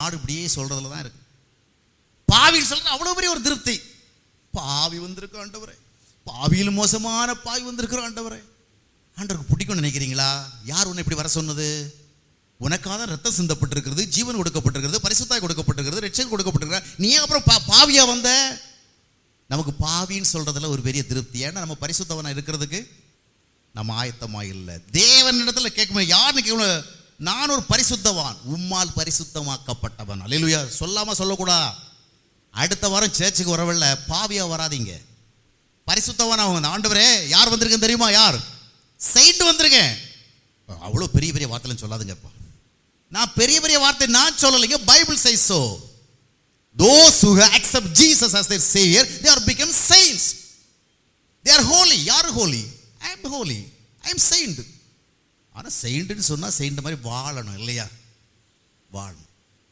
நாடு இப்படியே சொல்றதுல தான் இருக்கு பாவின்னு சொல்றது அவ்வளவு பெரிய ஒரு திருப்தி பாவி வந்திருக்க ஆண்டவரே பாவியில் மோசமான பாவி வந்திருக்கிற ஆண்டவரே ஆண்டவருக்கு பிடிக்கும்னு நினைக்கிறீங்களா யார் உன்னை இப்படி வர சொன்னது உனக்காக தான் ரத்தம் சிந்தப்பட்டிருக்கிறது ஜீவன் கொடுக்கப்பட்டிருக்கிறது பரிசுத்தாய் கொடுக்கப்பட்டிருக்கிறது ரட்சகம் கொடுக்கப்பட்டிருக்கிறது நீ ஏன் அப்புறம் பா பாவியா வந்த நமக்கு பாவின்னு சொல்றதுல ஒரு பெரிய திருப்தி ஏன்னா நம்ம பரிசுத்தவனா இருக்கிறதுக்கு நம்ம ஆயத்தமா இல்லை தேவன் இடத்துல கேட்கும் யாருன்னு கேட்கணும் நான் ஒரு பரிசுத்தவான் உம்மால் பரிசுத்தமாக்கப்பட்டவன் அல்லேலூயா சொல்லாம சொல்லக்கூடா அடுத்த வாரம் சேர்ச்சுக்கு வரவில்ல பாவியா வராதீங்க பரிசுத்தவான் அவங்க ஆண்டவரே யார் வந்திருக்கேன் தெரியுமா யார் செயின்ட் வந்திருக்கேன் அவ்வளோ பெரிய பெரிய வார்த்தைலாம் சொல்லாதுங்கப்பா நான் பெரிய பெரிய வார்த்தை நான் சொல்லலைங்க Bible size so those who accept Jesus as their savior they are become saints they are holy யார் holy I am holy I am saint ஆனா செயின்ட்னு சொன்னா செயின்ட் மாதிரி வாழணும் இல்லையா வாழணும்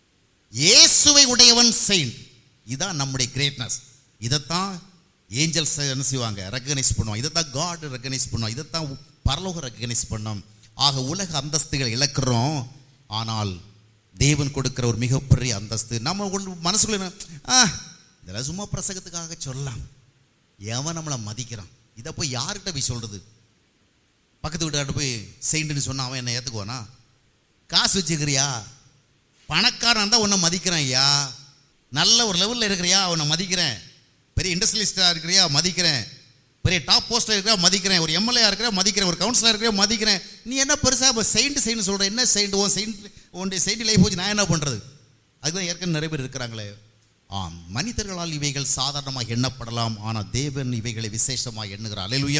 இயேசுவை உடையவன் செயின்ட் இதான் நம்முடைய கிரேட்னஸ் இதைத்தான் ஏஞ்சல்ஸ் என்ன செய்வாங்க ரெக்கக்னைஸ் பண்ணுவாங்க இதைத்தான் காட் ரெக்கக்னைஸ் பண்ணுவோம் இதைத்தான் பரலோகம் ரெக்கக்னைஸ் பண்ணோம் ஆக உலக அந்தஸ்துகள் இழக்கிறோம் ஆனால் தேவன் கொடுக்கிற ஒரு மிகப்பெரிய அந்தஸ்து நம்ம உள் மனசுக்குள்ள என்ன, ஆ இதெல்லாம் சும்மா பிரசங்கத்துக்காக சொல்லலாம் எவன் நம்மளை மதிக்கிறான் இதை போய் யார்கிட்ட போய் சொல்றது பக்கத்து வீட்டுக்கார்ட்ட போய் செயின்ட்டுன்னு சொன்னா அவன் என்ன ஏற்றுக்குவானா காசு வச்சுக்கிறியா பணக்காரன் இருந்தால் உன்னை மதிக்கிறேன் ஐயா நல்ல ஒரு லெவலில் இருக்கிறியா அவனை மதிக்கிறேன் பெரிய இண்டஸ்ட்ரியலிஸ்டாக இருக்கிறியா மதிக்கிறேன் பெரிய டாப் போஸ்டில் இருக்கிறா மதிக்கிறேன் ஒரு எம்எல்ஏ இருக்கிற மதிக்கிறேன் ஒரு கவுன்சிலர் இருக்கிற மதிக்கிறேன் நீ என்ன பெருசாக இப்போ செயின்ட் செயின்ட் சொல்கிற என்ன செயின்ட் உன் செயின்ட் உன்னுடைய செயின்ட் லைஃப் போச்சு நான் என்ன பண்ணுறது அதுதான் ஏற்கனவே நிறைய பேர் இருக்கிறாங்களே ஆம் மனிதர்களால் இவைகள் சாதாரணமாக எண்ணப்படலாம் ஆனால் தேவன் இவைகளை விசேஷமாக எண்ணுகிறார் அல்லேலூயா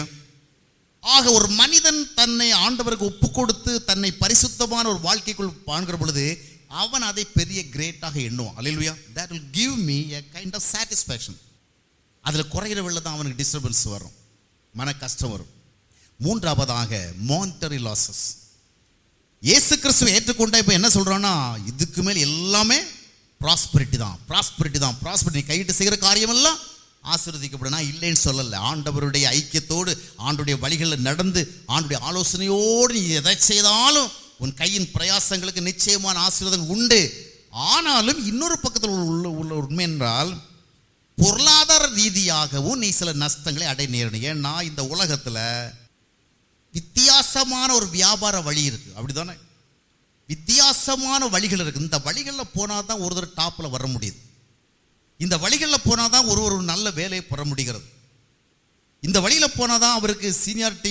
ஆக ஒரு மனிதன் தன்னை ஆண்டவருக்கு ஒப்பு கொடுத்து தன்னை பரிசுத்தமான ஒரு வாழ்க்கைக்குள் வாழ்கிற பொழுது அவன் அதை பெரிய கிரேட்டாக எண்ணுவான் அல்லேலூயா that will give me a kind of satisfaction அதில் குறையிற வெள்ள தான் அவனுக்கு டிஸ்டர்பன்ஸ் வரும் மன கஷ்டம் வரும் மூன்றாவதாக மானிட்டரி லாசஸ் இயேசு கிறிஸ்துவை ஏற்றுக்கொண்டா இப்போ என்ன சொல்றான்னா இதுக்கு மேல் எல்லாமே ப்ராஸ்பரிட்டி தான் ப்ராஸ்பரிட்டி தான் ப்ராஸ்பரிட்டி கையிட்டு செய்கிற காரியமெல்லாம் ஆசீர்வதிக்கப்படும் நான் இல்லைன்னு சொல்லலை ஆண்டவருடைய ஐக்கியத்தோடு ஆண்டுடைய வழிகளில் நடந்து ஆண்டுடைய ஆலோசனையோடு நீ எதை செய்தாலும் உன் கையின் பிரயாசங்களுக்கு நிச்சயமான ஆசீர்வாதங்கள் உண்டு ஆனாலும் இன்னொரு பக்கத்தில் உள்ள உள்ள உண்மை என்றால் பொருளாதார ரீதியாகவும் நீ சில நஷ்டங்களை அடைய நேரணும் ஏன்னா இந்த உலகத்தில் வித்தியாசமான ஒரு வியாபார வழி இருக்கு அப்படிதானே வித்தியாசமான வழிகள் இருக்கு இந்த வழிகளில் போனால் தான் ஒருத்தர் டாப்பில் வர முடியுது இந்த வழிகளில் போனால் தான் ஒரு ஒரு நல்ல வேலையை பெற முடிகிறது இந்த வழியில் போனால் தான் அவருக்கு சீனியாரிட்டி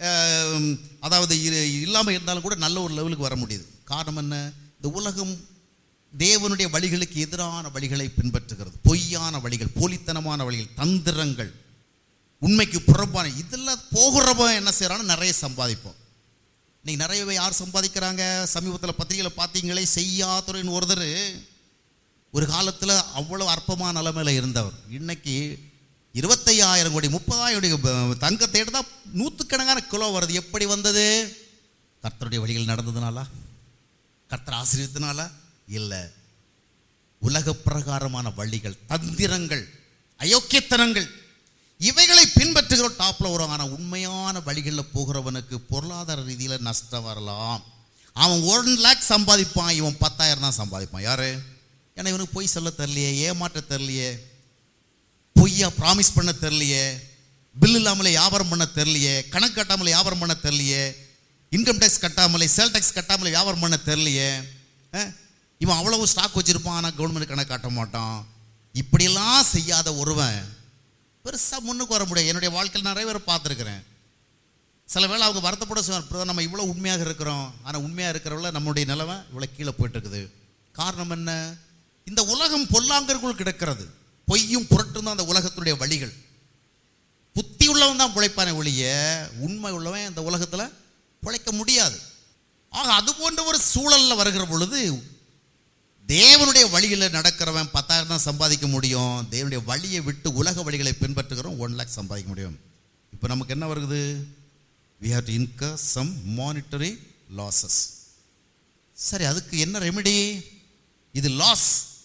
அதாவது இல்லாமல் இருந்தாலும் கூட நல்ல ஒரு லெவலுக்கு வர முடியுது காரணம் என்ன இந்த உலகம் தேவனுடைய வழிகளுக்கு எதிரான வழிகளை பின்பற்றுகிறது பொய்யான வழிகள் போலித்தனமான வழிகள் தந்திரங்கள் உண்மைக்கு புறம்பான இதெல்லாம் போகிறவன் என்ன செய்கிறான்னு நிறைய சம்பாதிப்போம் இன்னைக்கு நிறையவே யார் சம்பாதிக்கிறாங்க சமீபத்தில் பத்திரிகையில் பார்த்தீங்களே செய்யாதுறைன்னு ஒருத்தர் ஒரு காலத்தில் அவ்வளோ அற்பமான நிலைமையில் இருந்தவர் இன்னைக்கு இருபத்தையாயிரம் கோடி முப்பதாயிரம் கோடி தங்கத்தை எடுத்தால் நூற்றுக்கணக்கான கிலோ வருது எப்படி வந்தது கர்த்தருடைய வழிகள் நடந்ததுனாலா கர்த்தர் ஆசிரியத்தினால இல்லை உலக பிரகாரமான வழிகள் தந்திரங்கள் அயோக்கியத்தனங்கள் இவைகளை பின்பற்றுகிற டாப்ல வரும் ஆனால் உண்மையான வழிகளில் போகிறவனுக்கு பொருளாதார ரீதியில் நஷ்டம் வரலாம் அவன் ஒன் லேக் சம்பாதிப்பான் இவன் பத்தாயிரம் தான் சம்பாதிப்பான் யாரு ஏன்னா இவனுக்கு பொய் சொல்ல தெரியலையே ஏமாற்ற தெரியலையே பொய்யா ப்ராமிஸ் பண்ண தெரியலையே பில் இல்லாமலே வியாபாரம் பண்ண தெரியலையே கணக்கு கட்டாமலே வியாபாரம் பண்ண தெரியலையே இன்கம் டேக்ஸ் கட்டாமலே சேல் டேக்ஸ் கட்டாமலே வியாபாரம் பண்ண தெரியலையே அஹ், இவன் அவ்வளவு ஸ்டாக் வச்சிருப்பான் ஆனால் கவர்மெண்ட் கணக்கு காட்ட மாட்டான் இப்படியெல்லாம் செய்யாத ஒருவன் பெருசாக முன்னுக்கு வர முடியாது என்னுடைய வாழ்க்கையில் நிறைய பேர் பார்த்துருக்குறேன் சில வேளை அவங்க வருத்தப்பட சொல்லுவாங்க "பிரதர், நம்ம இவ்வளோ உண்மையாக இருக்கிறோம் ஆனால் உண்மையாக இருக்கிறவங்கள நம்முடைய நிலைமை இவ்வளோ கீழே போயிட்டு இருக்குது காரணம் என்ன இந்த உலகம் பொல்லாங்கருக்குள் கிடக்கிறது பொய்யும் புரட்டும் தான் அந்த உலகத்தினுடைய வழிகள் புத்தி உள்ளவன் தான் பிழைப்பானே ஒழிய உண்மை உள்ளவன் இந்த உலகத்தில் பிழைக்க முடியாது ஆக அது போன்ற ஒரு சூழலில் வருகிற பொழுது தேவனுடைய வழியில் நடக்கிறவன் பத்தாயிரம் தான் சம்பாதிக்க முடியும் தேவனுடைய வழியை விட்டு உலக வழிகளை பின்பற்றுகிறோம் ஒன் லேக் சம்பாதிக்க முடியும் இப்போ நமக்கு என்ன வருது we have to incur some monetary losses சரி அதுக்கு என்ன ரெமெடி இது லாஸ்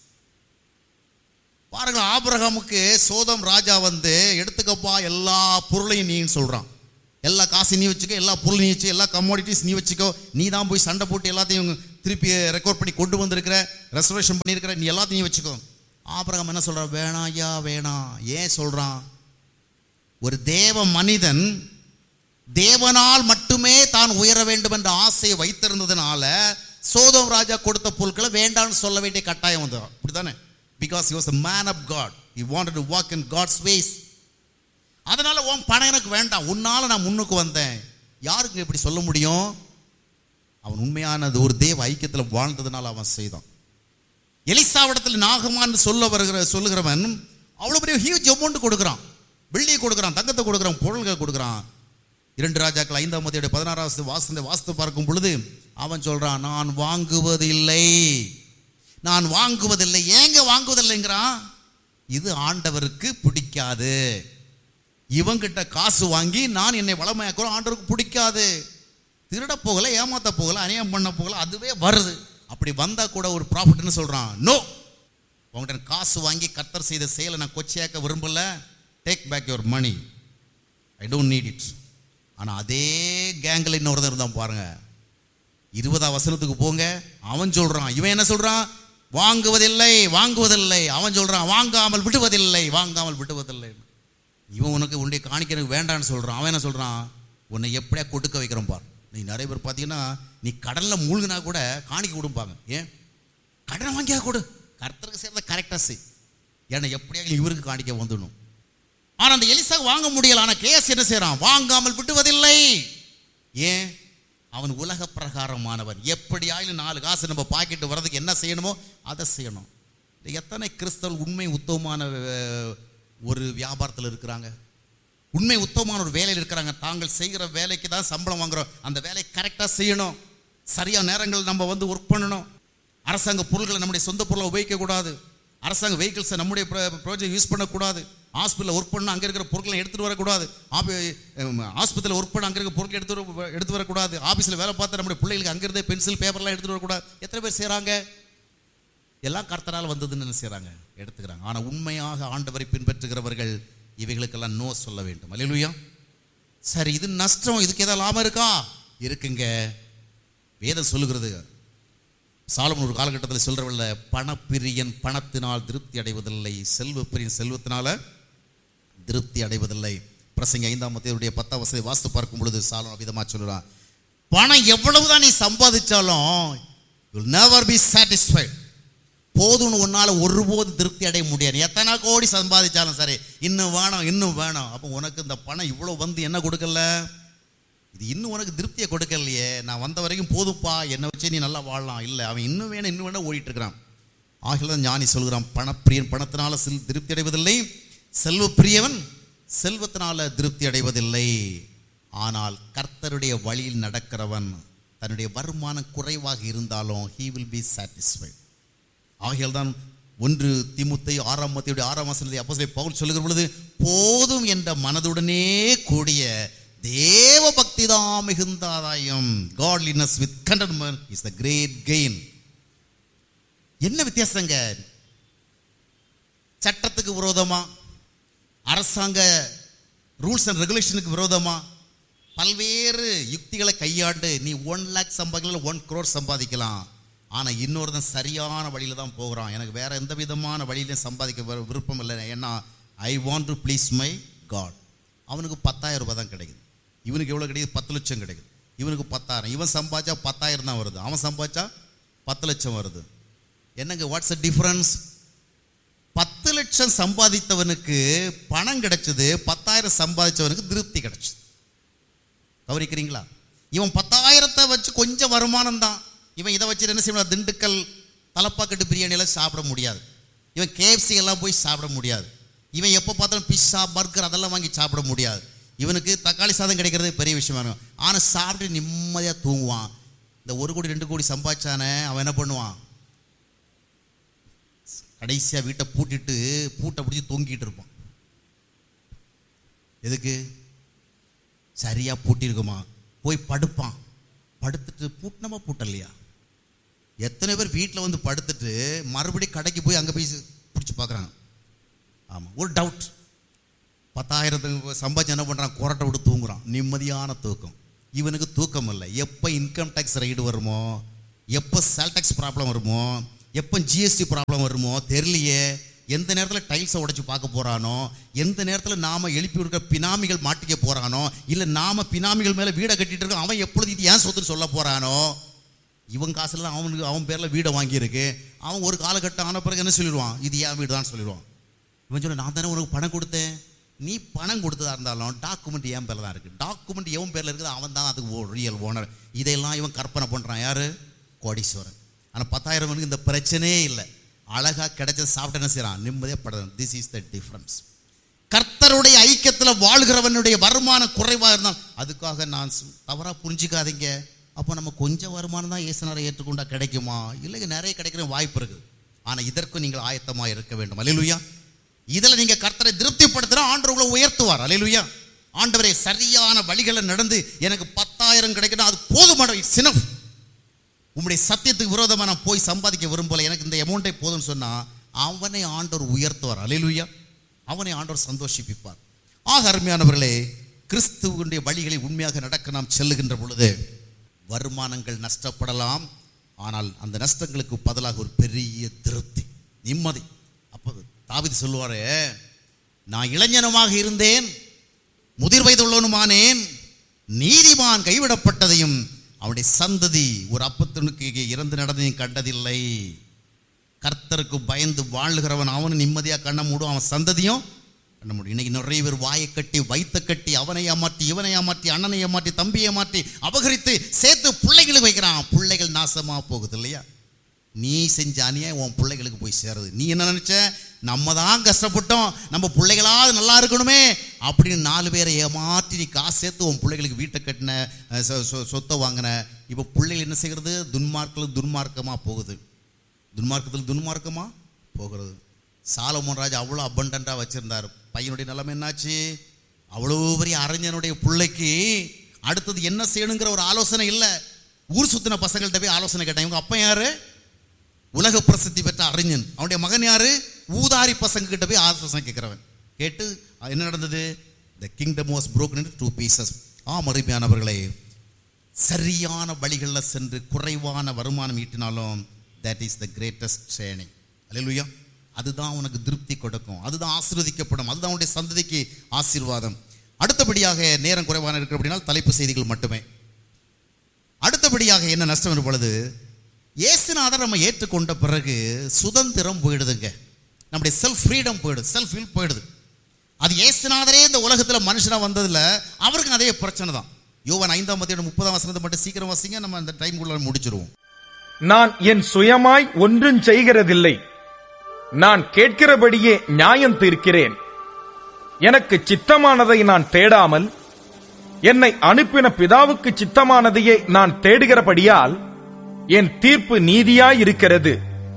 பாருங்க ஆபிரகாமுக்கு சோதம் ராஜா வந்து எடுத்துக்கப்பா எல்லா பொருளையும் நீன்னு சொல்றான் எல்லா காசையும் நீ வச்சுக்கோ எல்லா பொருளையும் நீ வச்சுக்கோ எல்லா கமோடிட்டிஸ் நீ வச்சுக்கோ நீ தான் போய் சண்டை போட்டு எல்லாத்தையும் திருப்பி ரெக்கார்ட் பண்ணி கொண்டு வந்திருக்கிற ரெசர்வேஷன் பண்ணியிருக்கிற நீ எல்லாத்தையும் வச்சுக்கோ ஆபிரகாம் என்ன சொல்றான் வேணாம் ஐயா வேணாம் ஏன் சொல்றான் ஒரு தேவ மனிதன் தேவனால் மட்டுமே தான் உயர வேண்டும் என்ற ஆசையை வைத்திருந்ததுனால சோதம் ராஜா கொடுத்த பொருட்களை வேண்டாம்னு சொல்ல வேண்டிய கட்டாயம் வந்து அப்படிதானே because he was a man of God he wanted to walk in God's ways அதனால உன் பணம் எனக்கு வேண்டாம் உன்னால நான் முன்னுக்கு வந்தேன் யாருக்கு இப்படி சொல்ல முடியும் அவன் உண்மையானது ஒரு தேவ ஐக்கியத்தில் வாழ்ந்ததுனால அவன் செய்தான் எலிசாவிடத்தில் நாகமான்னு சொல்ல வருகிற சொல்லுகிறவன் அவ்வளோ பெரிய ஹியூஜ் அமௌண்ட் கொடுக்குறான் வெள்ளியை கொடுக்குறான் தங்கத்தை கொடுக்குறான் பொருள்களை கொடுக்குறான் இரண்டு ராஜாக்கள் ஐந்தாம் மதியோட பதினாறாவது வாசனை வாஸ்து பார்க்கும் பொழுது அவன் சொல்றான் நான் வாங்குவதில்லை நான் வாங்குவதில்லை ஏங்க வாங்குவதில்லைங்கிறான் இது ஆண்டவருக்கு பிடிக்காது இவங்கிட்ட காசு வாங்கி நான் என்னை வளமையாக்குறோம் ஆண்டவருக்கு பிடிக்காது திருட போகல ஏமாத்த போகல அநியாயம் பண்ண போகல அதுவே வருது அப்படி வந்தா கூட ஒரு ப்ராஃபிட்னு சொல்றான் நோ உங்கள்கிட்ட காசு வாங்கி கர்த்தர் செய்த செயலை நான் கொச்சையாக்க விரும்பல take back your money I don't need it ஆனால் அதே கேங்கில் இன்னொருத்தன் இருந்தான் பாருங்க இருபதாம் வசனத்துக்கு போங்க அவன் சொல்றான் இவன் என்ன சொல்றான் வாங்குவதில்லை வாங்குவதில்லை அவன் சொல்றான் வாங்காமல் விடுவதில்லை வாங்காமல் விடுவதில்லை இவன் உனக்கு உன்னுடைய காணிக்க எனக்கு வேண்டான்னு சொல்றான் அவன் என்ன சொல்றான் உன்னை எப்படியா கொடுக்க வைக்கிறோம் பார் நீ நிறைய பேர் பார்த்தீங்கன்னா நீ கடல்ல மூழ்கினா கூட காணிக்க கொடுப்பாங்க ஏன் கடனை வாங்கியா கொடு கர்த்தருக்கு சேர்ந்த கரெக்டாக செய் ஏன்னா எப்படியா இவருக்கு காணிக்க வந்துடணும் ஆனா அந்த எலிசா வாங்க முடியல ஆனா கேஸ் என்ன செய்றான் வாங்காமல் விட்டுவதில்லை ஏன் அவன் உலக பிரகாரமானவன் எப்படியாயிலும் நாலு காசு நம்ம பாக்கெட்டு வர்றதுக்கு என்ன செய்யணுமோ அதை செய்யணும் எத்தனை கிறிஸ்தவர்கள் உண்மை உத்தமமான அஹ், ஒரு வியாபாரத்தில் இருக்கிறாங்க உண்மை உத்தமமான ஒரு வேலையில் இருக்கிறாங்க தாங்கள் செய்கிற வேலைக்கு தான் சம்பளம் வாங்குறோம் அந்த வேலையை கரெக்டாக செய்யணும் சரியான நேரங்கள் நம்ம வந்து ஒர்க் பண்ணணும் அரசாங்க பொருட்களை நம்முடைய சொந்த பொருளை உபயோகிக்கக்கூடாது அரசாங்க வெஹிக்கிள்ஸை நம்முடைய ப்ராஜெக்ட் யூஸ் பண்ணக்கூடாது ஹாஸ்பிட்டலில் ஒர்க் பண்ண அங்கே இருக்கிற பொருட்களை எடுத்துகிட்டு வரக்கூடாது ஆஸ்பத்திரியில் ஒர்க் பண்ண அங்கே இருக்கிற பொருட்கள் எடுத்து வர- எடுத்து வரக்கூடாது ஆஃபீஸில் வேலை பார்த்து நம்முடைய பிள்ளைகளுக்கு அங்கிருந்தே பென்சில் பேப்பர்லாம் எடுத்துகிட்டு வரக்கூடாது எத்தனை பேர் செய்கிறாங்க எல்லாம் கர்த்தரால் வந்ததுன்னு என்ன செய்கிறாங்க எடுத்துக்கிறாங்க ஆனால் உண்மையாக ஆண்டவரை பின்பற்றுகிறவர்கள் இவைகளுக்கெல்லாம் நோ சொல்ல வேண்டும் அல்லேலூயா சரி இது நஷ்டம் இதுக்கு ஏதாவது லாபம் இருக்கா இருக்குங்க வேதம் சொல்லுகிறது சாலமன் ஒரு காலகட்டத்தில் சொல்றவல்ல பணப்பிரியன் பணத்தினால் திருப்தி அடைவதில்லை செல்வப்பிரியன் செல்வத்தினால திருப்தி அடைவதில்லை பிரசங்க ஐந்தாம் மத்தியுடைய பத்தாம் வசதி வாஸ்து பார்க்கும் பொழுது சாலம் விதமாக சொல்லுறான் பணம் எவ்வளவுதான் நீ சம்பாதிச்சாலும் யூல் நெவர் பி சாட்டிஸ்ஃபைட் போதும்னு உன்னால ஒருபோது திருப்தி அடைய முடியாது எத்தனை கோடி சம்பாதிச்சாலும் சரி இன்னும் வேணும் இன்னும் வேணும் அப்போ உனக்கு இந்த பணம் இவ்வளோ வந்து என்ன கொடுக்கல இது இன்னும் உனக்கு திருப்தியை கொடுக்கலையே நான் வந்த வரைக்கும் போதுப்பா என்னை வச்சு நீ நல்லா வாழலாம் இல்லை அவன் இன்னும் வேணும் இன்னும் வேணும் ஓடிட்டு இருக்கிறான் ஆகில தான் ஞானி சொல்கிறான் பணப்பிரியன் பணத்தினால செல் திருப்தி அடைவதில்லை செல்வப்பிரியவன் செல்வத்தினால திருப்தி அடைவதில்லை ஆனால் கர்த்தருடைய வழியில் நடக்கிறவன் தன்னுடைய வருமானம் குறைவாக இருந்தாலும் he will be satisfied ஆகையால் தான் ஒன்று திமுத்தை ஆறாம் மத்தியுடைய ஆறாம் வசனத்தை அப்போ பவுல் சொல்லுகிற பொழுது போதும் என்ற மனதுடனே கூடிய தேவ பக்தி தான் மிகுந்த ஆதாயம் godliness with contentment is the great gain என்ன வித்தியாசங்க சட்டத்துக்கு விரோதமா அரசாங்க ரூல்ஸ் அண்ட் ரெகுலேஷனுக்கு விரோதமா பல்வேறு யுக்திகளை கையாண்டு நீ ஒன் லேக் சம்பாதிக்கலாம் ஒன் crore சம்பாதிக்கலாம் ஆனால் இன்னொருத்தன் சரியான வழியில் தான் போகிறான் எனக்கு வேற எந்த விதமான வழியிலையும் சம்பாதிக்க விரு- விருப்பம் இல்லை ஏன்னா I want to please my God அவனுக்கு பத்தாயிரம் ரூபாய் தான் கிடைக்குது இவனுக்கு எவ்வளோ கிடைக்குது பத்து லட்சம் கிடைக்குது இவனுக்கு பத்தாயிரம் இவன் சம்பாதிச்சா பத்தாயிரம் தான் வருது அவன் சம்பாதிச்சா பத்து லட்சம் வருது என்னங்க வாட்ஸ் அ டிஃபரன்ஸ் பத்து லட்சம் சம்பாதித்தவனுக்கு பணம் கிடைச்சது பத்தாயிரம் சம்பாதிச்சவனுக்கு திருப்தி கிடைச்சது கவனிக்கிறீங்களா இவன் பத்தாயிரத்தை வச்சு கொஞ்சம் வருமானம் தான் இவன் இதை வச்சு என்ன செய்யணும் திண்டுக்கல் தலப்பாக்கட்டு பிரியாணியெல்லாம் சாப்பிட முடியாது இவன் கேஎஃப்சி எல்லாம் போய் சாப்பிட முடியாது இவன் எப்போ பார்த்தாலும் பிஸ்ஸா பர்கர் அதெல்லாம் வாங்கி சாப்பிட முடியாது இவனுக்கு தக்காளி சாதம் கிடைக்கிறது பெரிய விஷயமா இருக்கும் ஆனால் சாப்பிட்டு நிம்மதியாக தூங்குவான் இந்த ஒரு கோடி ரெண்டு கோடி சம்பாதிச்சானே அவன் என்ன பண்ணுவான் கடைசியாக வீட்டை பூட்டிட்டு பூட்டை பிடிச்சி தொங்கிட்டு இருப்பான் எதுக்கு சரியாக பூட்டியிருக்குமா போய் படுப்பான் படுத்துட்டு பூட்டினமா பூட்டலையா எத்தனை பேர் வீட்டில் வந்து படுத்துட்டு மறுபடியும் கடைக்கு போய் அங்கே போய் பிடிச்சி பார்க்குறாங்க ஆமாம் ஒரு டவுட் பத்தாயிரத்துக்கு சம்பாதிச்சு என்ன பண்ணுறான் குரட்டை விட்டு தூங்குறான் நிம்மதியான தூக்கம் இவனுக்கு தூக்கம் இல்லை எப்போ இன்கம் டேக்ஸ் ரைடு வருமோ எப்போ சேல்டெக்ஸ் ப்ராப்ளம் வருமோ எப்போ ஜிஎஸ்டி ப்ராப்ளம் வருமோ தெரியலையே எந்த நேரத்தில் டைல்ஸை உடைச்சு பார்க்க போகிறானோ எந்த நேரத்தில் நாம எழுப்பி விடுற பினாமிகள் மாட்டிக்க போகிறானோ இல்லை நாம பினாமிகள் மேலே வீடை கட்டிட்டு இருக்கோம் அவன் எப்பொழுது இது ஏன் சொத்துன்னு சொல்ல போகிறானோ இவன் காசுல தான் அவனுக்கு அவன் பேரில் வீடை வாங்கியிருக்கு அவன் ஒரு காலகட்டம் ஆன பிறகு என்ன சொல்லிடுவான் இது என் வீடு தான் சொல்லிடுவான் இவன் சொல்ல நான் தானே உனக்கு பணம் கொடுத்தேன் நீ பணம் கொடுத்ததா இருந்தாலும் டாக்குமெண்ட் என் பேரில் தான் இருக்குது டாக்குமெண்ட் எவன் பேரில் இருக்குது அவன் தான் அதுக்கு ரியல் ஓனர் இதையெல்லாம் இவன் கற்பனை பண்ணுறான் யார் கோடீஸ்வரன் ஆனால் பத்தாயிரவனுக்கு இந்த பிரச்சனையே இல்லை அழகாக கிடைச்ச சாப்பிட்டு என்ன செய்கிறான் நிம்மதியாக படுறான் திஸ் இஸ் த டிஃப்ரென்ஸ் கர்த்தருடைய ஐக்கியத்தில் வாழ்கிறவனுடைய வருமானம் குறைவாக இருந்தால் அதுக்காக நான் தவறாக புரிஞ்சிக்காதீங்க அப்போ நம்ம கொஞ்சம் வருமானம் தான் இயேசுனரை ஏற்றுக்கொண்டா கிடைக்குமா இல்லைங்க நிறைய கிடைக்கிற வாய்ப்பு இருக்குது ஆனால் இதற்கும் நீங்கள் ஆயத்தமாக இருக்க வேண்டும் அலையிலுயா இதில் நீங்கள் கர்த்தரை திருப்திப்படுத்துகிற ஆண்டவர் உங்களை உயர்த்துவார் அலையிலுயா ஆண்டவரை சரியான வழிகளை நடந்து எனக்கு பத்தாயிரம் கிடைக்கணும் அது போதுமான சினஃப் உம்முடைய சத்தியத்துக்கு விரோதமாக நான் போய் சம்பாதிக்க விரும்பல எனக்கு இந்த அமௌண்ட்டே போதும்னு சொன்னால் அவனை ஆண்டவர் உயர்த்துவார் அலையிலுயா அவனை ஆண்டவர் சந்தோஷிப்பிப்பார் ஆக அருமையானவர்களே கிறிஸ்துவனுடைய வழிகளை உண்மையாக நடக்க நாம் செல்லுகின்ற பொழுது வருமானங்கள் நஷ்டப்படலாம் ஆனால் அந்த நஷ்டங்களுக்கு பதிலாக ஒரு பெரிய திருப்தி நிம்மதி அப்போ தாவிது சொல்லுவாரு நான் இளைஞனமாக இருந்தேன் முதிர் வயது உள்ளவனுமானேன் நீதிமான் கைவிடப்பட்டதையும் அவனுடைய சந்ததி ஒரு அப்பத்தினுக்கு இறந்து நடந்ததையும் கண்டதில்லை கர்த்தருக்கு பயந்து வாழ்கிறவன் அவனு நிம்மதியாக கண்ண மூடும் அவன் சந்ததியும் கண்ண முடியும் இன்னைக்கு நிறைய பேர் வாயை கட்டி வைத்த கட்டி அவனை ஏமாற்றி இவனை ஏமாற்றி அண்ணனை ஏமாற்றி தம்பியை ஏமாற்றி அபகரித்து சேர்த்து பிள்ளைகளுக்கு வைக்கிறான் பிள்ளைகள் நாசமாக போகுது இல்லையா நீ செஞ்ச அநியாயம் உன் பிள்ளைகளுக்கு போய் சேருது நீ என்ன நினச்ச நம்ம தான் கஷ்டப்பட்டோம் நம்ம பிள்ளைகளாவது நல்லா இருக்கணுமே அப்படின்னு நாலு பேரை ஏமாற்றி நீ காசு சேர்த்து உன் பிள்ளைகளுக்கு வீட்டை கட்டின அஹ், சொ- சொ- சொத்தை வாங்கின இப்போ பிள்ளைகள் என்ன செய்கிறது துன்மார்க்கில் துன்மார்க்கமாக போகுது துன்மார்க்கத்தில் துன்மார்க்கமாக போகிறது சாலமோன் ராஜா அவ்வளோ அபண்டண்ட்டாக வச்சுருந்தார் பையனுடைய நிலைமை என்னாச்சு அவ்வளோ பெரிய அறிஞனுடைய பிள்ளைக்கு அடுத்தது என்ன செய்யணுங்கிற ஒரு ஆலோசனை இல்லை ஊர் சுத்தின பசங்கள்கிட்ட போய் ஆலோசனை கேட்டான் இவங்க அப்பா யாரு உலக பிரசித்தி பெற்ற அறிஞன் அவனுடைய மகன் யாரு ஊதாரி பசங்க கிட்ட போய் ஆலோசனை கேட்கிறவன் கேட்டு என்ன நடந்தது the kingdom was broken into two pieces ஆம் அருமையானவர்களே சரியான வழிகளில் சென்று குறைவான வருமானம் ஈட்டினாலும் that is the greatest training அல்லேலூயா அதுதான் உனக்கு திருப்தி கொடுக்கும் அதுதான் ஆசீர்வதிக்கப்படும் அதுதான் உன்னுடைய சந்ததிக்கு ஆசீர்வாதம் அடுத்தபடியாக நேரம் குறைவான இருக்கிற அப்படின்னா தலைப்பு செய்திகள் மட்டுமே அடுத்தபடியாக என்ன நஷ்டம் வரும் பொழுது இயேசுநாதர் நம்ம ஏற்றுக்கொண்ட பிறகு சுதந்திரம் போயிடுதுங்க நம்முடைய செல்ஃப் ஃப்ரீடம் போயிடுது செல்ஃப் வில் போயிடுது அது இயேசுநாதரே இந்த உலகத்தில் மனுஷனாக வந்ததில் அவருக்கும் அதே பிரச்சனை தான் யோவான் ஐந்தாம் மத்தியோட முப்பதாம் வசனத்தை மட்டும் சீக்கிரம் வாசிங்க நம்ம அந்த டைமுக்குள்ள முடிச்சிருவோம் நான் என் சுயமாய் ஒன்றும் செய்கிறதில்லை நான் கேட்கிறபடியே நியாயம் தீர்க்கிறேன் எனக்கு சித்தமானதை நான் தேடாமல் என்னை அனுப்பின பிதாவுக்கு சித்தமானதையே நான் தேடுகிறபடியால் என் தீர்ப்பு நீதியாய் இருக்கிறது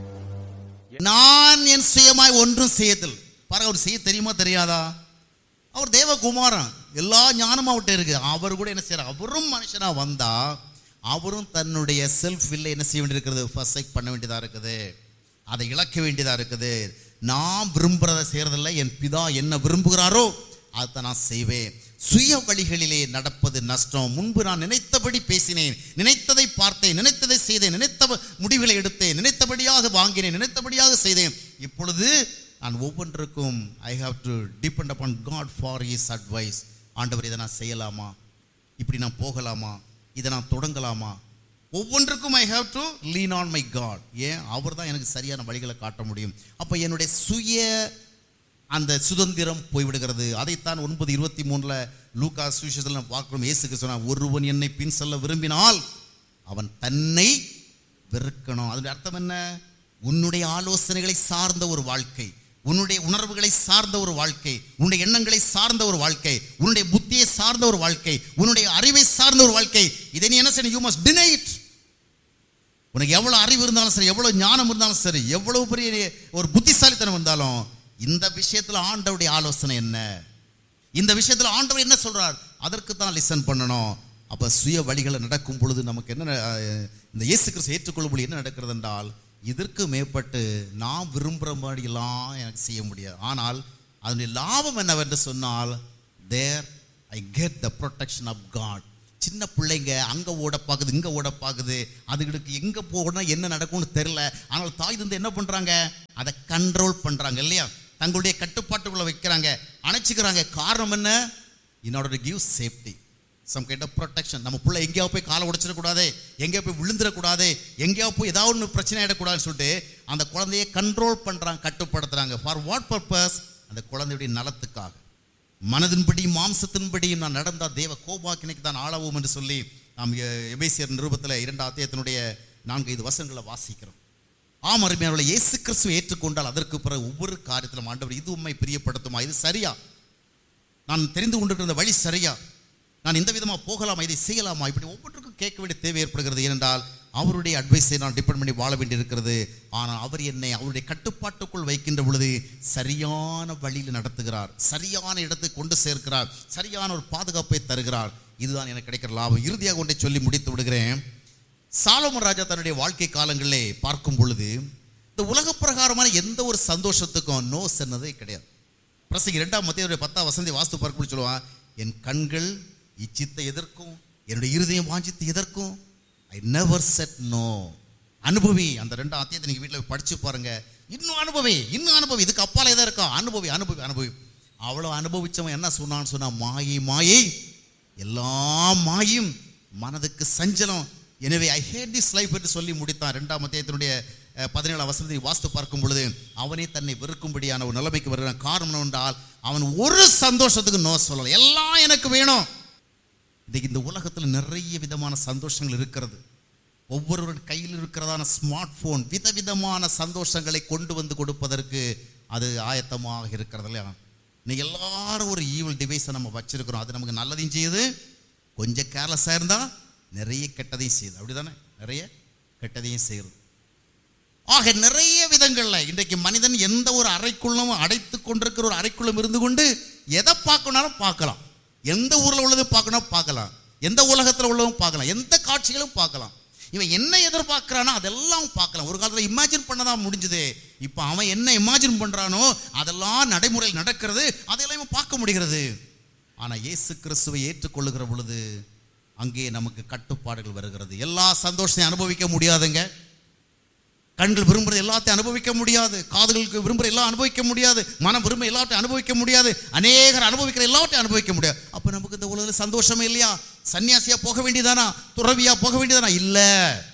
நான் என் சுயமாய் ஒன்றும் செய்யதில் பாருங்க அவர் செய்ய தெரியுமா தெரியாதா அவர் தேவகுமாரன் எல்லா ஞானமும் அவர்கிட்ட இருக்கு அவர் கூட என்ன செய்யறார் அவரும் மனுஷனா வந்தா அவரும் தன்னுடைய செல்ஃப் வில்லை என்ன செய்ய வேண்டியிருக்கிறது ஃபர்ஸ்ட் பண்ண வேண்டியதா இருக்குது அதை இழக்க வேண்டியதா இருக்குது நான் விரும்புறதை செய்யறதில்ல என் பிதா என்ன விரும்புகிறாரோ அதை நான் செய்வேன் சுய வழிகளிலே நடப்பது நஷ்டம் முன்பு நான் நினைத்தபடி பேசினேன் நினைத்ததை பார்த்தேன் நினைத்ததை செய்தேன் நினைத்த முடிவுகளை எடுத்தேன் நினைத்தபடியாக வாங்கினேன் நினைத்தபடியாக செய்தேன் இப்பொழுது நான் ஒவ்வொன்றுக்கும் I have to depend upon God for his advice ஆண்டவர் இதை நான் செய்யலாமா இப்படி நான் போகலாமா இதை நான் தொடங்கலாமா ஒவ்வொன்றுக்கும் I have to lean on my God ஏன் அவர் தான் எனக்கு சரியான வழிகளை காட்ட முடியும் அப்போ என்னுடைய சுய அந்த சுதந்திரம் போய்விடுகிறது அதைத்தான் ஒன்பது இருபத்தி மூணுல லூக்கா சுவிசேஷத்தில் நாம் பார்க்கிறோம் இயேசுக்கு சொன்னார் ஒருவன் என்னை பின் செல்ல விரும்பினால் அவன் தன்னை வெறுக்கணும் அதனுடைய அர்த்தம் என்ன உன்னுடைய ஆலோசனைகளை சார்ந்த ஒரு வாழ்க்கை உன்னுடைய உணர்வுகளை சார்ந்த ஒரு வாழ்க்கை உன்னுடைய எண்ணங்களை சார்ந்த ஒரு வாழ்க்கை உன்னுடைய புத்தியை சார்ந்த ஒரு வாழ்க்கை உன்னுடைய அறிவை சார்ந்த ஒரு வாழ்க்கை இதை நீ என்ன செய்யணும் யூ மஸ்ட் டினை இட் உனக்கு எவ்வளோ அறிவு இருந்தாலும் சரி எவ்வளோ ஞானம் இருந்தாலும் சரி எவ்வளவு பெரிய ஒரு புத்திசாலித்தனம் இருந்தாலும் இந்த விஷயத்தில் ஆண்டவருடைய ஆலோசனை என்ன இந்த விஷயத்தில் ஆண்டவர் என்ன சொல்றார் அதற்கு தான் லிசன் பண்ணணும் அப்போ சுய வழிகளை நடக்கும் பொழுது நமக்கு என்ன அஹ், இந்த இயேசு கிறிஸ்து ஏற்றுக்கொள்ளும் பொழுது என்ன நடக்கிறது என்றால் இதற்கு மேற்பட்டு நான் விரும்புகிற மாதிரிலாம் எனக்கு செய்ய முடியாது ஆனால் அதனுடைய லாபம் என்னவென்று சொன்னால் there I get the protection of God சின்ன பிள்ளைங்க அங்கே ஓட பார்க்குது இங்கே ஓட பார்க்குது அதுகளுக்கு எங்கே போகணும் என்ன நடக்கும்னு தெரில ஆனால் தாய் வந்து என்ன பண்ணுறாங்க அதை கண்ட்ரோல் பண்ணுறாங்க இல்லையா தங்களுடைய கட்டுப்பாட்டுக்குள்ளே வைக்கிறாங்க அணைச்சிக்கிறாங்க காரணம் என்ன இன்னோட give safety some kind of protection நம்ம பிள்ளை எங்கேயாவது போய் காலை உடைச்சிடக்கூடாது எங்கேயோ போய் விழுந்துடக்கூடாது எங்கேயோ போய் ஏதாவது ஒன்று பிரச்சனை ஆகிடக்கூடாதுன்னு சொல்லிட்டு அந்த குழந்தையை கண்ட்ரோல் பண்ணுறாங்க கட்டுப்படுத்துறாங்க ஃபார் வாட் பர்பஸ் அந்த குழந்தையுடைய நலத்துக்காக மனதின்படி மாம்சத்தின்படியும் நான் நடந்தால் தேவ கோபாக்கினைக்கு தான் ஆளாவோம் என்று சொல்லி நாம் எ- எபேசியர் நிருபத்தில் இரண்டாம் அத்தியாயத்தினுடைய நான்கு ஐந்து வசனங்களை வாசிக்கிறோம் ஆம் அருமையானவர்களை இயேசு கிறிஸ்துவை ஏற்றுக்கொண்டால் அதற்கு பிறகு ஒவ்வொரு காரியத்திலும் ஆண்டவர் இது உண்மை பிரியப்படுத்துமா இது சரியா நான் தெரிந்து கொண்டிருக்கிற இந்த வழி சரியா நான் இந்த விதமாக போகலாமா இதை செய்யலாமா இப்படி ஒவ்வொன்றுக்கும் கேட்க வேண்டிய தேவை ஏற்படுகிறது ஏனென்றால் அவருடைய அட்வைஸை நான் டிபெண்ட் பண்ணி வாழ வேண்டியிருக்கிறது ஆனால் அவர் என்னை அவருடைய கட்டுப்பாட்டுக்குள் வைக்கின்ற பொழுது சரியான வழியில் நடத்துகிறார் சரியான இடத்துக்கு கொண்டு சேர்க்கிறார் சரியான ஒரு பாதுகாப்பை தருகிறார் இதுதான் எனக்கு கிடைக்கிற லாபம் இறுதியாக ஒன்றை சொல்லி முடித்து விடுகிறேன் சாலமன் ராஜா தன்னுடைய வாழ்க்கை காலங்களிலே பார்க்கும் பொழுது இந்த உலக பிரகாரமான எந்த ஒரு சந்தோஷத்துக்கும் நோ சொன்னதே கிடையாது பிரசங்கி இரண்டாம் மத்திய பத்தாம் வசந்தி வாஸ்து பார்க்கணும் சொல்லுவான் என் கண்கள் இச்சித்த எதற்கும் என்னுடைய இருதயம் வாஞ்சித்து எதற்கும் ஐ நெவர் செட் நோ அனுபவி அந்த ரெண்டாம் அத்தியத்தை நீங்கள் வீட்டில் படிச்சு பாருங்க இன்னும் அனுபவி இன்னும் அனுபவி இதுக்கு அப்பால எதா இருக்கா அனுபவி அனுபவி அனுபவி அவ்வளோ அனுபவிச்சவன் என்ன சொன்னான்னு சொன்னா மாயை மாயை எல்லாம் மாயும் மனதுக்கு சஞ்சலம் எனவே ஐ ஹேட் திஸ் லைஃப் என்று சொல்லி முடித்தான் ரெண்டாம் அத்தியாயத்தினுடைய அஹ், பதினேழாம் வசனத்தை வாஸ்து பார்க்கும் பொழுது அவனே தன்னை வெறுக்கும்படியான ஒரு நிலைமைக்கு வருகிறான் காரணம் என்னவென்றால் அவன் ஒரு சந்தோஷத்துக்கு நோ சொல்லலை எல்லாம் எனக்கு வேணும் இன்னைக்கு இந்த உலகத்தில் நிறைய விதமான சந்தோஷங்கள் இருக்கிறது ஒவ்வொருவரின் கையில் இருக்கிறதான ஸ்மார்ட் ஃபோன் விதவிதமான சந்தோஷங்களை கொண்டு வந்து கொடுப்பதற்கு அது ஆயத்தமாக இருக்கிறது இல்லையா இன்னைக்கு எல்லாரும் ஒரு ஈவில் டிவைஸை நம்ம வச்சிருக்கிறோம் அது நமக்கு நல்லதையும் செய்யுது கொஞ்சம் கேர்லெஸ்ஸாக இருந்தால் நிறைய கெட்டதையும் செய்யுது அப்படிதானே நிறைய கெட்டதையும் செய்யுது ஆக நிறைய விதங்களில் இன்றைக்கு மனிதன் எந்த ஒரு அறைக்குள்ளும் அடைத்து கொண்டிருக்கிற ஒரு அறைக்குள்ளும் இருந்து கொண்டு எதை பார்க்கணும்னாலும் பார்க்கலாம் எந்த ஊரில் உள்ளது பார்க்கணும் பார்க்கலாம் எந்த உலகத்தில் உள்ளதும் பார்க்கலாம் எந்த காட்சிகளும் பார்க்கலாம் இவன் என்ன எதிர்பார்க்குறானோ அதெல்லாம் பார்க்கலாம் ஒரு காலத்தில் இமேஜின் பண்ணதான் முடிஞ்சது இப்போ அவன் என்ன இமேஜின் பண்ணுறானோ அதெல்லாம் நடைமுறையில் நடக்கிறது அதெல்லாம் இவன் பார்க்க முடிகிறது ஆனால் இயேசு கிறிஸ்துவை ஏற்றுக்கொள்ளுகிற பொழுது அங்கே நமக்கு கட்டுப்பாடுகள் வருகிறது எல்லா சந்தோஷத்தையும் அனுபவிக்க முடியாதுங்க கண்கள் விரும்புறது எல்லாத்தையும் அனுபவிக்க முடியாது காதுகளுக்கு விரும்புகிற எல்லாம் அனுபவிக்க முடியாது மனம் விரும்ப எல்லாத்தையும் அனுபவிக்க முடியாது அநேகர் அனுபவிக்கிற எல்லாத்தையும் அனுபவிக்க முடியாது அப்போ நமக்கு இந்த உலகத்தில் சந்தோஷமே இல்லையா சன்னியாசியா போக வேண்டியதானா துறவியா போக வேண்டியதானா இல்லை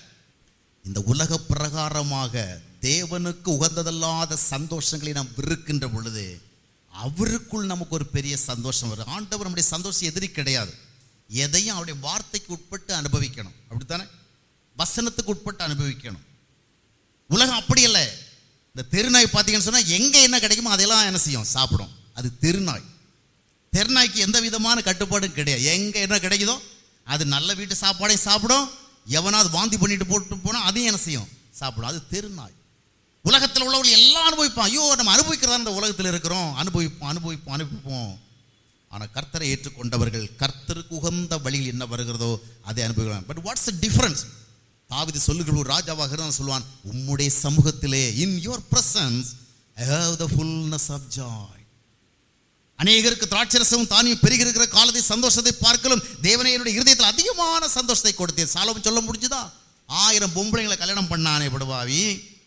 இந்த உலக பிரகாரமாக தேவனுக்கு உகந்ததல்லாத சந்தோஷங்களை நாம் விருக்கின்ற பொழுது அவருக்குள் நமக்கு ஒரு பெரிய சந்தோஷம் வரும் ஆண்டவர் நம்முடைய சந்தோஷம் எதிரி கிடையாது எதையும் அவருடைய வார்த்தைக்கு உட்பட்டு அனுபவிக்கணும் அப்படித்தானே வசனத்துக்கு உட்பட்டு அனுபவிக்கணும் உலகம் அப்படி இல்லை இந்த தெருநாய் பார்த்தீங்கன்னு சொன்னால் எங்கே என்ன கிடைக்குமோ அதெல்லாம் என்ன செய்யும் சாப்பிடும் அது தெருநாய் தெருநாய்க்கு எந்த விதமான கட்டுப்பாடும் கிடையாது எங்கே என்ன கிடைக்குதோ அது நல்ல வீட்டு சாப்பாடையும் சாப்பிடும் எவனாவது வாந்தி பண்ணிட்டு போட்டு போனால் அதையும் என்ன செய்யும் சாப்பிடும் அது தெருநாய் உலகத்தில் உள்ளவர்கள் எல்லாம் அனுபவிப்பான் ஐயோ நம்ம அனுபவிக்கிறதா இந்த உலகத்தில் இருக்கிறோம் அனுபவிப்போம் அனுபவிப்போம் அனுபவிப்போம் ஆனால் கர்த்தரை ஏற்றுக்கொண்டவர்கள் கர்த்தருக்கு உகந்த வழியில் என்ன வருகிறதோ அதை அனுபவிக்கலாம் பட் வாட்ஸ் த டிஃபரன்ஸ் தாவிது சொல்லுகிற ஒரு ராஜாவாக இருந்தான் சொல்லுவான் உம்முடைய சமூகத்திலே in your presence I have the fullness of joy அநேகருக்கு திராட்சரசமும் தானியும் பெருகிருக்கிற காலத்தை சந்தோஷத்தை பார்க்கலும் தேவனே என்னுடைய இருதயத்தில் அதிகமான சந்தோஷத்தை கொடுத்தேன் சாலவும் சொல்ல முடிஞ்சுதா ஆயிரம் பொம்பளைங்களை கல்யாணம் பண்ணானே படுவாவி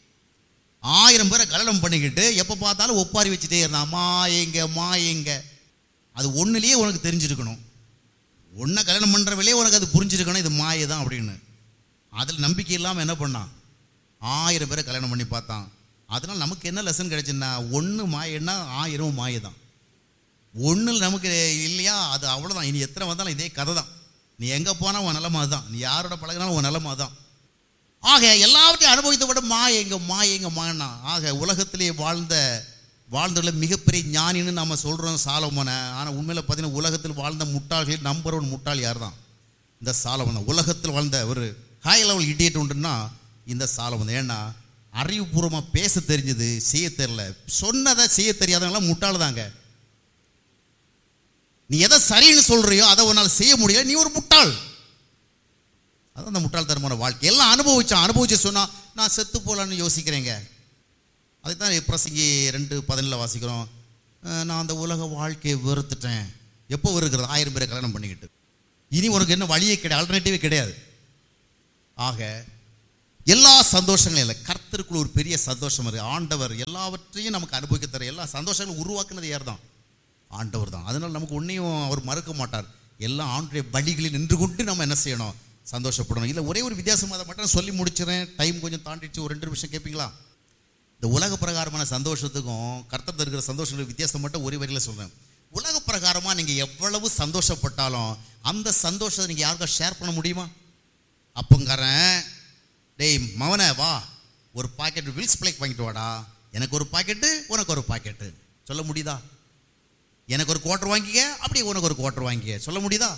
ஆயிரம் பேரை கல்யாணம் பண்ணிக்கிட்டு எப்போ பார்த்தாலும் ஒப்பாரி வச்சுட்டே இருந்தான் மா எங்க மா எங்க அது ஒன்றுலேயே உனக்கு தெரிஞ்சிருக்கணும் ஒன்றை கல்யாணம் பண்ணுறவிலே உனக்கு அது புரிஞ்சிருக்கணும் இது மாயை தான் அப்படின்னு அதில் நம்பிக்கை இல்லாமல் என்ன பண்ணான் ஆயிரம் பேரை கல்யாணம் பண்ணி பார்த்தான் அதனால் நமக்கு என்ன லெசன் கிடைச்சுன்னா ஒன்று மாயன்னா ஆயிரம் மாயை தான் ஒன்றில் நமக்கு இல்லையா அது அவ்வளோதான் இனி எத்தனை வந்தாலும் இதே கதை தான் நீ எங்கே போனால் உன் நிலமை அதுதான் நீ யாரோட பழகினாலும் உன் நிலமை அதுதான் ஆக எல்லாவற்றையும் அனுபவித்த விட மா எங்க மா எங்க மானா ஆக உலகத்திலே வாழ்ந்த வாழ்ந்துள்ள மிகப்பெரிய ஞானின்னு நம்ம சொல்கிறோம் சாலமோனை ஆனால் உண்மையில் பார்த்தீங்கன்னா உலகத்தில் வாழ்ந்த முட்டாள்களில் நம்பர் ஒன் முட்டாள் யார் தான் இந்த சாலமன் தான் உலகத்தில் வாழ்ந்த ஒரு ஹை லெவல் இடியட் உண்டுன்னா இந்த சாலமன் தான் ஏன்னா அறிவுபூர்வமாக பேச தெரிஞ்சது செய்ய தெரியல சொன்னதை செய்ய தெரியாதவங்களாம் முட்டாள் தாங்க நீ எதை சரின்னு சொல்றியோ அதை உன்னால் செய்ய முடியல நீ ஒரு முட்டாள் அதான் அந்த முட்டாள்தனமான வாழ்க்கை எல்லாம் அனுபவிச்சான் அனுபவிச்சு சொன்னா நான் செத்து போகலான்னு யோசிக்கிறேங்க அதுதான் பிரசங்கி ரெண்டு பதினில் வாசிக்கிறோம் அஹ் நான் அந்த உலக வாழ்க்கையை வெறுத்துட்டேன் எப்போ வெறுக்கிறது ஆயிரம் பேரை கல்யாணம் பண்ணிக்கிட்டு இனி உனக்கு என்ன வழியே கிடையாது ஆல்டர்னேட்டிவே கிடையாது ஆக எல்லா சந்தோஷங்களும் இல்லை கர்த்தருக்குள்ள ஒரு பெரிய சந்தோஷம் இருக்கு ஆண்டவர் எல்லாவற்றையும் நமக்கு அனுபவிக்க தர எல்லா சந்தோஷங்களும் உருவாக்குனது யார் தான் ஆண்டவர் தான் அதனால் நமக்கு ஒன்றையும் அவர் மறுக்க மாட்டார் எல்லா ஆண்டுடைய வழிகளில் நின்று கொண்டு நம்ம என்ன செய்யணும் சந்தோஷப்படணும் இல்லை ஒரே ஒரு வித்தியாசம் அதை மட்டும் சொல்லி முடிச்சிடறேன் டைம் கொஞ்சம் தாண்டிடுச்சு ஒரு ரெண்டு நிமிஷம் கேட்பீங்களா இந்த உலக பிரகாரமான சந்தோஷத்துக்கும் கர்த்தர் இருக்கிற சந்தோஷங்களுக்கு வித்தியாசம் மட்டும் ஒரே வரியில் சொல்கிறேன் உலக பிரகாரமாக நீங்கள் எவ்வளவு சந்தோஷப்பட்டாலும் அந்த சந்தோஷத்தை நீங்கள் யாருக்கா ஷேர் பண்ண முடியுமா அப்பங்காரன் டேய் மவனே வா ஒரு பாக்கெட் வில்ஸ் பிளேக் வாங்கிட்டு வாடா எனக்கு ஒரு பாக்கெட்டு உனக்கு ஒரு பாக்கெட்டு சொல்ல முடியுதா எனக்கு ஒரு குவார்டர் வாங்கிக்க அப்படியே உனக்கு ஒரு குவார்டர் வாங்கிக்க சொல்ல முடியுதா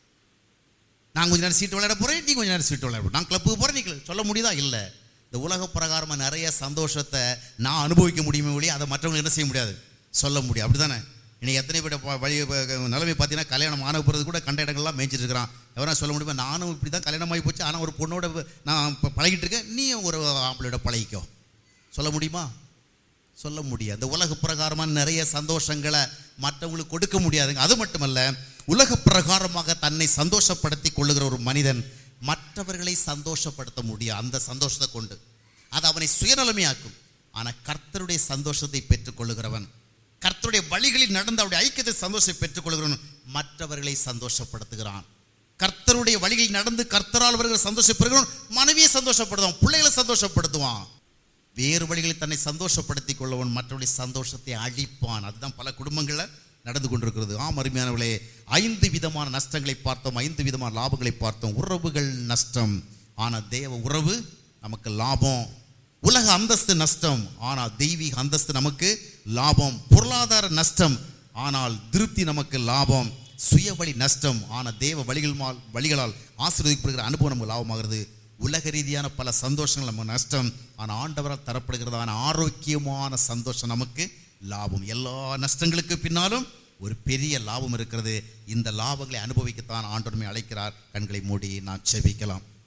நான் கொஞ்ச நேரம் சீட்டு விளையாட போகிறேன் நீ கொஞ்ச நேரம் சீட்டு விளையாட போகிறேன் நான் கிளப்புக்கு போகிறேன் நீ club- சொல்ல முடியுதா இல்லை இந்த உலக பிரகாரமாக நிறைய சந்தோஷத்தை நான் அனுபவிக்க முடியுமே ஒழிய அதை மற்றவங்க என்ன செய்ய முடியாது சொல்ல முடியும் அப்படி தானே இன்னைக்கு எத்தனை பேர் ப- வழி ப- நிலைமை பார்த்தீங்கன்னா கல்யாணம் ஆன போகிறது கூட கண்ட இடங்கள்லாம் மேய்ச்சிட்டு இருக்கிறான் எவரா சொல்ல முடியுமா நானும் இப்படி தான் கல்யாணம் ஆகி போச்சு ஆனால் ஒரு பொண்ணோட நான் இப்போ பழகிட்டு இருக்கேன் நீயும் ஒரு ஆம்பளையோட பழகிக்கோ சொல்ல முடியுமா சொல்ல முடியாது இந்த உலக பிரகாரமான நிறைய சந்தோஷங்களை மற்றவங்களுக்கு கொடுக்க முடியாதுங்க அது மட்டுமல்ல உலக பிரகாரமாக தன்னை சந்தோஷப்படுத்தி கொள்ளுகிற ஒரு மனிதன் மற்றவர்களை சந்தோஷப்படுத்த முடியும் அந்த சந்தோஷத்தை கொண்டு அது அவனை சுயநலமையாக்கும் ஆனால் கர்த்தருடைய சந்தோஷத்தை பெற்றுக்கொள்ளுகிறவன் கர்த்தருடைய வழிகளில் நடந்த அவருடைய ஐக்கியத்தை சந்தோஷத்தை பெற்றுக்கொள்கிறவன் மற்றவர்களை சந்தோஷப்படுத்துகிறான் கர்த்தருடைய வழிகளில் நடந்து கர்த்தரால் வருகிற சந்தோஷம் பெறுகிறவன் மனைவியை சந்தோஷப்படுத்துவான் பிள்ளைகளை சந்தோஷப்படுத்துவான் வேறு வழிகளில் தன்னை சந்தோஷப்படுத்திக் கொள்ளவன் மற்றவருடைய சந்தோஷத்தை அழிப்பான் அதுதான் பல குடும்பங்களில் நடந்து கொண்டிருக்கிறது ஆம் அருமையானவர்களே ஐந்து விதமான நஷ்டங்களை பார்த்தோம் ஐந்து விதமான லாபங்களை பார்த்தோம் உறவுகள் நஷ்டம் ஆனால் தேவ உறவு நமக்கு லாபம் உலக அந்தஸ்து நஷ்டம் ஆனால் தெய்வீக அந்தஸ்து நமக்கு லாபம் பொருளாதார நஷ்டம் ஆனால் திருப்தி நமக்கு லாபம் சுய வழி நஷ்டம் ஆனால் தேவ வழிகள் வழிகளால் ஆசீர்வதிக்கப்படுகிற அனுபவம் நமக்கு லாபமாகிறது உலக ரீதியான பல சந்தோஷங்கள் நமக்கு நஷ்டம் ஆனால் ஆண்டவரால் தரப்படுகிறதான ஆரோக்கியமான சந்தோஷம் நமக்கு லாபம் எல்லா நஷ்டங்களுக்கு பின்னாலும் ஒரு பெரிய லாபம் இருக்கிறது இந்த லாபங்களை அனுபவிக்கத்தான் ஆண்டவருமே அழைக்கிறார் கண்களை மூடி நான் செபிக்கலாம்